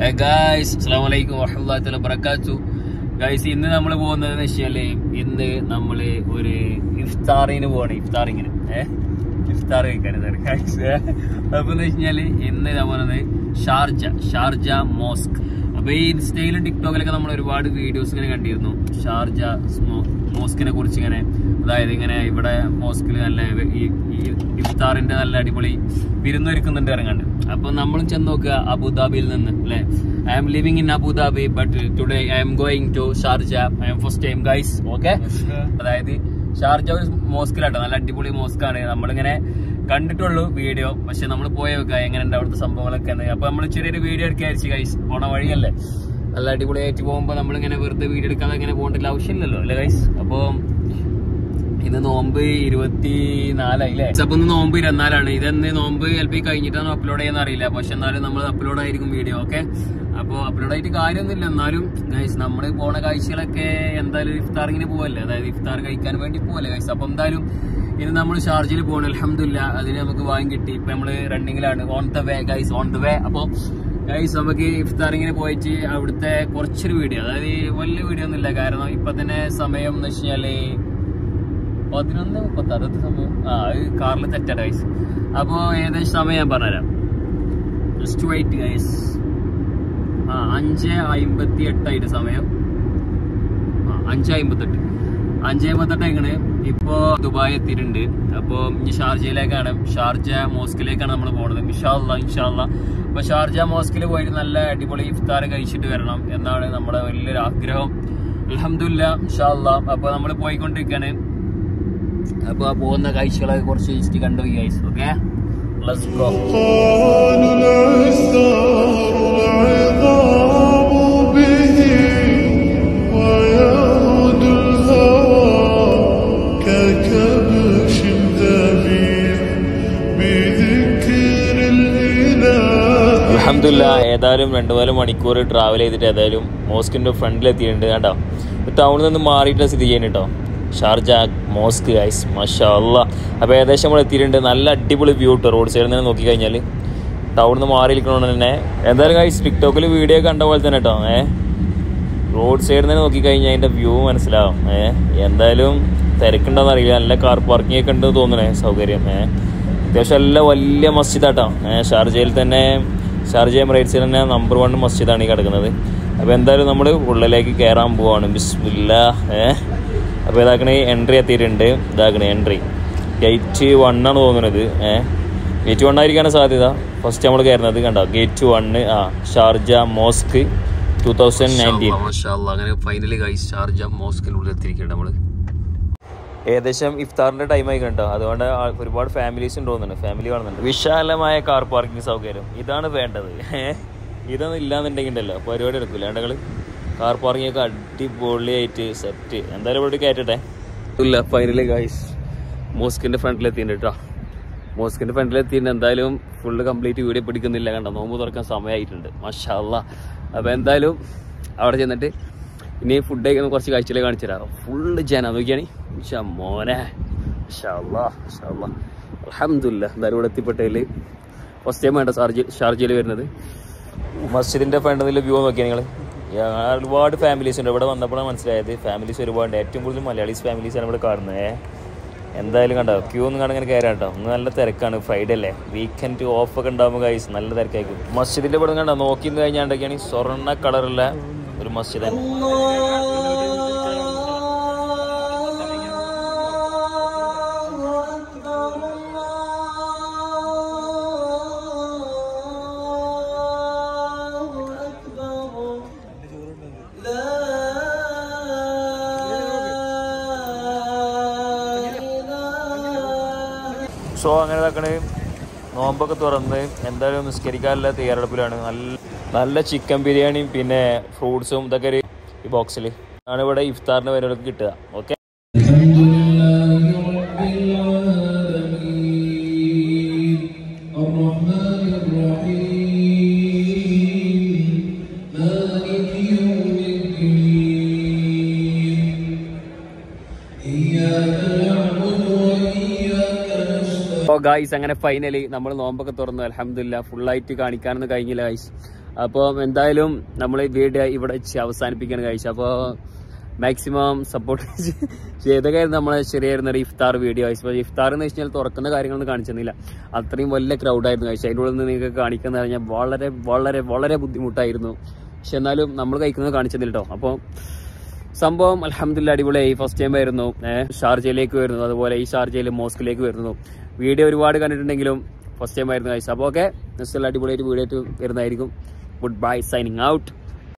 Guys അസ്സാം വലൈക്കും വറഹമുല്ലാ വബർക്കാത്തു ഗായ്സ് ഇന്ന് നമ്മൾ പോകുന്നത് വെച്ചാല് ഇന്ന് നമ്മള് ഒരു ഇഫ്താറിന് പോവാണ് ഇഫ്താറിങ്ങിന് ഏഹ് ഇഫ്താർ കഴിക്കാനാണ് ഗായ്സ് അപ്പൊ എന്ന് വെച്ചാല് ഇന്ന് നമ്മളത് ഷാർജ ഷാർജ മോസ്ക് അപ്പൊ ഈ ഇൻസ്റ്റയിലും ടിക്ടോക്കിലൊക്കെ നമ്മൾ ഒരുപാട് വീഡിയോസ് ഇങ്ങനെ കണ്ടിരുന്നു ഷാർജ മോസ്കിനെ കുറിച്ച് ഇങ്ങനെ അതായത് ഇങ്ങനെ ഇവിടെ മോസ്കിൽ നല്ല ഈ ഈ ഇഫ്താറിന്റെ നല്ല അടിപൊളി വിരുന്നൊരുക്കുന്നുണ്ട് ഇറങ്ങാണ്ട് അപ്പൊ നമ്മളും ചെന്ന് നോക്കുക അബുദാബിയിൽ നിന്ന് അല്ലെ I am living in Abu Dhabi but today I'm going to Sharjah I'm first time guys okay അതായത് ഷാർജ ഒരു മോസ്കിലാട്ടോ നല്ല അടിപൊളി മോസ്കാണ് നമ്മളിങ്ങനെ കണ്ടിട്ടുള്ളൂ വീഡിയോ പക്ഷെ നമ്മൾ പോയ വെക്കുക എങ്ങനെയുണ്ട് അവിടുത്തെ സംഭവങ്ങളൊക്കെ എന്ന്. അപ്പൊ നമ്മൾ ചെറിയൊരു വീഡിയോ എടുക്കായിരിച്ചു ഗൈസ് പോണ വഴിയല്ലേ നല്ല അടിപൊളിയായിട്ട് പോകുമ്പോൾ നമ്മളിങ്ങനെ വെറുതെ വീഡിയോ എടുക്കാതെ ഇങ്ങനെ പോകേണ്ട ആവശ്യമില്ലല്ലോ അല്ലേ ഗൈസ് അപ്പോൾ ഇന്ന് നോമ്പ് ഇരുപത്തി നാലായില്ലേ അപ്പൊ ഇന്ന് നോമ്പ് ഇരുപത്തിനാലാണ് ഇതെന്ന് നോമ്പ് ചിലപ്പോൾ കഴിഞ്ഞിട്ടാണ് അപ്ലോഡ് ചെയ്യുന്ന അറിയില്ല പക്ഷെ എന്നാലും നമ്മൾ അപ്ലോഡ് ആയിരിക്കും വീഡിയോ ഓക്കെ അപ്പോൾ അപ്ലോഡ് ആയിട്ട് കാര്യമൊന്നുമില്ല എന്നാലും ഗൈസ് നമ്മൾ പോണ കാഴ്ചകളൊക്കെ എന്തായാലും ഇഫ്താറിങ്ങിന് പോവല്ലേ അതായത് ഇഫ്താർ കഴിക്കാൻ വേണ്ടി പോവല്ലേ ഗൈസ് അപ്പൊ എന്തായാലും ഇന്ന് നമ്മൾ ഷാർജിൽ പോകണം അലഹമില്ല അതിന് നമുക്ക് വാങ്ങി കിട്ടി ഇപ്പൊ നമ്മള് റണ്ണിങ്ങിലാണ് on the way guys on the way അപ്പോൾ ഗൈസ് നമുക്ക് ഇഫ്താറിങ്ങിന് പോയിട്ട് അവിടുത്തെ കുറച്ചൊരു വീഡിയോ അതായത് വലിയ വീഡിയോ ഒന്നുമില്ല കാരണം ഇപ്പൊ തന്നെ സമയം എന്ന് വെച്ച് കഴിഞ്ഞാല് പതിനൊന്ന് മുപ്പത്തി അറുപത് സമയം ആ അത് കാറിൽ തെറ്റാ ഗൈസ് അപ്പോ ഏകദേശം സമയം ഞാൻ പറഞ്ഞുതരാം ജസ്റ്റ് വെയിറ്റ് ഗൈസ് ആ അഞ്ച് അമ്പത്തി എട്ടായിട്ട് സമയം ആ അഞ്ച് അമ്പത്തെട്ട് അഞ്ച് അമ്പത്തെട്ട് എങ്ങനെ ഇപ്പോ ദുബായ് എത്തിയിട്ടുണ്ട് അപ്പോ ഇനി ഷാർജയിലേക്കാണ് ഷാർജ മോസ്കിലേക്കാണ് നമ്മൾ പോണത് ഇൻഷാല്ല ഇൻഷാല്ല അപ്പൊ ഷാർജ മോസ്കിൽ പോയിട്ട് നല്ല അടിപൊളി ഇഫ്താർ കഴിച്ചിട്ട് വരണം എന്നാണ് നമ്മുടെ വലിയൊരു ആഗ്രഹം അലഹമില്ല ഇൻഷാല്ല അപ്പൊ നമ്മൾ പോയിക്കൊണ്ടിരിക്കാണ് അപ്പൊ ആ പോകുന്ന കാഴ്ചകളെ കുറച്ച് ഇസ്റ്റ് കണ്ടു ഗൈസ് ഓക്കെ ലെറ്റ്സ് ഗോ قال العثار العظام به ويعود الهوى ككبش ذبيح بذكر الإله അലഹമില്ല ഏതായാലും രണ്ടു നാല് മണിക്കൂർ ട്രാവൽ ചെയ്തിട്ട് ഏതായാലും മോസ്കിന്റെ ഫ്രണ്ടിൽ എത്തിയിട്ടുണ്ട് കേട്ടോ ടൗണിൽ നിന്ന് മാറിയിട്ട് സ്ഥിതി ചെയ്യുന്നു കേട്ടോ ഷാർജ മോസ്ക് ഗൈസ് മഷാ അല്ല അപ്പോൾ ഏകദേശം നമ്മൾ എത്തിയിട്ടുണ്ട് നല്ല അടിപൊളി വ്യൂ കേട്ടോ റോഡ് സൈഡിൽ നിന്ന് നോക്കി കഴിഞ്ഞാൽ ടൗണിൽ നിന്ന് മാറിയിരിക്കണോണ്ട് തന്നെ എന്തായാലും ഗൈസ് ടിക്ടോക്കിൽ വീഡിയോ കണ്ട പോലെ തന്നെ കേട്ടോ ഏ റോഡ് സൈഡിൽ നിന്ന് നോക്കിക്കഴിഞ്ഞാൽ അതിൻ്റെ വ്യൂ മനസ്സിലാവും ഏ എന്തായാലും തിരക്കുണ്ടോന്ന് അറിയില്ല നല്ല കാർ പാർക്കിംഗ് ഒക്കെ ഉണ്ടെന്ന് തോന്നണേ സൗകര്യം ഏ അത്യാവശ്യം നല്ല വലിയ മസ്ജിദാട്ടോ ഏ ഷാർജയിൽ തന്നെ ഷാർജ എമിറേറ്റ്സിൽ തന്നെ നമ്പർ വൺ മസ്ജിദാണ് ഈ കിടക്കുന്നത് അപ്പോൾ എന്തായാലും നമ്മൾ ഉള്ളിലേക്ക് കയറാൻ പോവാണ് ബിസ്മില്ല ഏ അപ്പോൾ ഇതാക്കണേ എൻട്രി എത്തിയിട്ടുണ്ട് ഇതാക്കണേ എൻട്രി ഗേറ്റ് വൺ ആണ് തോന്നുന്നത് ഏ ഗേറ്റ് വൺ ആയിരിക്കാണ് സാധ്യത ഫസ്റ്റ് നമ്മൾ കയറുന്നത് കണ്ടോ ഗേറ്റ് വണ്ണ് ആ Sharjah mosque two thousand nineteen അങ്ങനെ ഫൈനലി ഗൈസ് ഷാർജ മോസ്കിനുള്ളിൽ എത്തിയിരിക്കുകയാണ് നമ്മള് ഏകദേശം ഇഫ്താറിന്റെ ടൈം ആയി കണ്ടോ അതുകൊണ്ട് ആ- ഒരുപാട് ഫാമിലീസ് ഉണ്ട് തോന്നുന്നുണ്ട് ഫാമിലി കാണുന്നുണ്ട് വിശാലമായ കാർ പാർക്കിംഗ് സൗകര്യം ഇതാണ് വേണ്ടത് ഏഹ് ഇതൊന്നും ഇല്ലാന്നുണ്ടെങ്കിൽ ഉണ്ടല്ലോ പരിപാടി എടുക്കില്ല വേണ്ടകള് കാർ പാർക്കിംഗ് ഒക്കെ അടിപൊളിയായിട്ട് സെറ്റ് എന്തായാലും ഇവിടെ കയറ്റട്ടെ ഇല്ല ഫൈനലി ഗൈസ് മോസ്കിന്റെ ഫ്രണ്ടിൽ എത്തിയിട്ടുണ്ട് കേട്ടോ മോസ്കിന്റെ ഫ്രണ്ടിൽ എത്തിയിട്ടുണ്ട് എന്തായാലും ഫുള്ള് കംപ്ലീറ്റ് വീഡിയോ പിടിക്കുന്നില്ല കണ്ടോ നോമ്പ് തുറക്കാൻ സമയമായിട്ടുണ്ട് മഷാല്ല അപ്പൊ എന്തായാലും അവിടെ ചെന്നിട്ട് ഇനി ഫുഡ് കഴിക്കുന്ന കുറച്ച് കാഴ്ചയിലേക്ക് കാണിച്ചു തരാം ഫുള്ള് ജന നോക്കിയാണ് ഇൻഷാ മോനെ അലഹമില്ല എന്തായാലും ഇവിടെ എത്തിപ്പെട്ടതിൽ ഫസ്റ്റ് ടൈം വേണ്ട ഷാർജ ഷാർജയിൽ വരുന്നത് മസ്ജിദിന്റെ ഫ്രണ്ടിൽ വ്യൂ നോക്കിയാൽ നിങ്ങൾ ഒരുപാട് ഫാമിലീസ് ഉണ്ട് ഇവിടെ വന്നപ്പോഴാണ് മനസ്സിലായത് ഫാമിലീസ് ഒരുപാട് ഏറ്റവും കൂടുതൽ മലയാളീസ് ഫാമിലീസാണ് ഇവിടെ കാണുന്നത് ഏ. എന്തായാലും കണ്ടോ ക്യൂ ഒന്നും കാണാൻ ഇങ്ങനെ കയറാം കേട്ടോ ഇന്ന് നല്ല തിരക്കാണ് ഫ്രൈഡേ അല്ലേ വീക്കെൻഡ് ഓഫ് ഒക്കെ ഉണ്ടാകുമ്പോൾ ഗൈസ് നല്ല തിരക്കായിരിക്കും മസ്ജിദിന്റെ ഇവിടെ കണ്ടോ നോക്കി നിന്ന് കഴിഞ്ഞാണ്ടൊക്കെയാണ് സ്വർണ്ണ കളറുള്ള ഒരു മസ്ജിദ് സോ അങ്ങനെ ഇതാക്കണേ നോമ്പൊക്കെ തുറന്ന് എന്തായാലും നിസ്കരിക്കാനുള്ള തയ്യാറെടുപ്പിലാണ് നല്ല നല്ല ചിക്കൻ ബിരിയാണിയും പിന്നെ ഫ്രൂട്ട്സും ഇതൊക്കെ ഒരു ഈ ബോക്സിൽ ആണ് ഇവിടെ ഇഫ്താറിന് വരുന്നവർക്ക് കിട്ടുക ഓക്കെ الحمد لله رب العالمين الرحمن الرحيم مالك يوم الدين إياك نعبد وإياك نستعين അപ്പോൾ ഗായ്സ് അങ്ങനെ ഫൈനലി നമ്മൾ നോമ്പൊക്കെ തുറന്നു അലഹമില്ല ഫുള്ളായിട്ട് കാണിക്കാനൊന്നും കഴിഞ്ഞില്ല ഗായ്സ് അപ്പോൾ എന്തായാലും നമ്മൾ ഈ വീഡിയോ ഇവിടെ വെച്ച് അവസാനിപ്പിക്കാൻ കഴിച്ചു അപ്പോൾ മാക്സിമം സപ്പോർട്ട് ചെയ്തൊക്കെയായിരുന്നു നമ്മളെ ശരിയായിരുന്ന ഒരു ഇഫ്താർ വീഡിയോ ഇപ്പോൾ ഇഫ്താർ എന്ന് വെച്ച് കഴിഞ്ഞാൽ തുറക്കുന്ന കാര്യങ്ങളൊന്നും കാണിച്ചിരുന്നില്ല അത്രയും വലിയ ക്രൗഡായിരുന്നു കഴിച്ചു അതിൻ്റെ ഉള്ളിൽ നിന്ന് നിങ്ങൾക്ക് കാണിക്കുന്ന കഴിഞ്ഞാൽ വളരെ വളരെ വളരെ ബുദ്ധിമുട്ടായിരുന്നു പക്ഷെ എന്നാലും നമ്മൾ കഴിക്കുന്നത് കാണിച്ചിരുന്നില്ല കേട്ടോ അപ്പോൾ സംഭവം അലഹമില്ല അടിപൊളിയായി ഫസ്റ്റ് ടൈം ആയിരുന്നു ഏഹ് ഷാർജയിലേക്ക് വരുന്നു അതുപോലെ ഈ ഷാർജയിൽ മോസ്കിലേക്ക് വരുന്നു വീഡിയോ ഒരുപാട് കണ്ടിട്ടുണ്ടെങ്കിലും ഫസ്റ്റ് ടൈം ആയിരുന്നു കഴിച്ചു അപ്പോൾ ഓക്കെ നെക്സ്റ്റ് അടിപൊളിയായിട്ട് വീഡിയോ ആയിട്ട് വരുന്നതായിരിക്കും ഗുഡ് ബൈ സൈനിങ് ഔട്ട്